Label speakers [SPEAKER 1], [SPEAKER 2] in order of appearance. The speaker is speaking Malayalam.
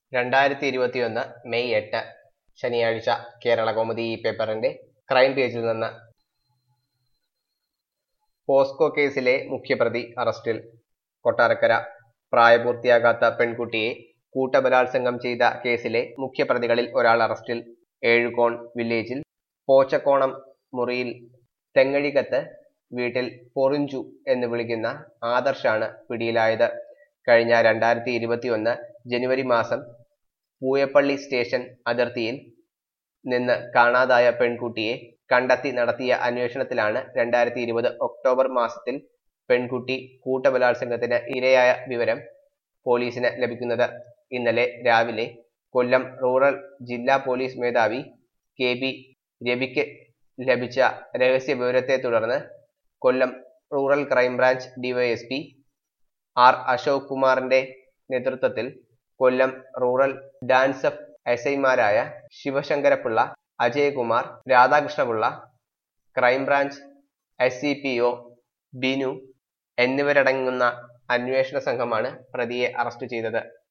[SPEAKER 1] രണ്ടായിരത്തി ഇരുപത്തിയൊന്ന് മെയ് എട്ട് ശനിയാഴ്ച കേരള കൗമുദി ഈ പേപ്പറിന്റെ ക്രൈം പേജിൽ നിന്ന് പോസ്കോ കേസിലെ മുഖ്യപ്രതി അറസ്റ്റിൽ കൊട്ടാരക്കര പ്രായപൂർത്തിയാകാത്ത പെൺകുട്ടിയെ കൂട്ടബലാത്സംഗം ചെയ്ത കേസിലെ മുഖ്യപ്രതികളിൽ ഒരാൾ അറസ്റ്റിൽ ഏഴുകോൺ വില്ലേജിൽ പോച്ചക്കോണം മുറിയിൽ തെങ്ങഴികത്ത് വീട്ടിൽ പൊറിഞ്ചു എന്ന് വിളിക്കുന്ന ആദർശാണ് പിടിയിലായത് കഴിഞ്ഞ രണ്ടായിരത്തി ഇരുപത്തിയൊന്ന് ജനുവരി മാസം പൂയപ്പള്ളി സ്റ്റേഷൻ അതിർത്തിയിൽ നിന്ന് കാണാതായ പെൺകുട്ടിയെ കണ്ടെത്തി നടത്തിയ അന്വേഷണത്തിലാണ് രണ്ടായിരത്തി ഇരുപത് ഒക്ടോബർ മാസത്തിൽ പെൺകുട്ടി കൂട്ടബലാത്സംഗത്തിന് ഇരയായ വിവരം പോലീസിന് ലഭിക്കുന്നത് ഇന്നലെ രാവിലെ കൊല്ലം റൂറൽ ജില്ലാ പോലീസ് മേധാവി കെ ബി രവിക്ക് ലഭിച്ച രഹസ്യ വിവരത്തെ തുടർന്ന് Kollam rural crime branch DYSP R Ashok കുമാറിന്റെ നേതൃത്വത്തിൽ കൊല്ലം റൂറൽ ഡാൻസഫ് എസ് ഐമാരായ Sivasankarapillai Ajayakumar Radhakrishnapillai crime branch S C P O Binu എന്നിവരടങ്ങുന്ന അന്വേഷണ സംഘമാണ് പ്രതിയെ അറസ്റ്റ് ചെയ്തത്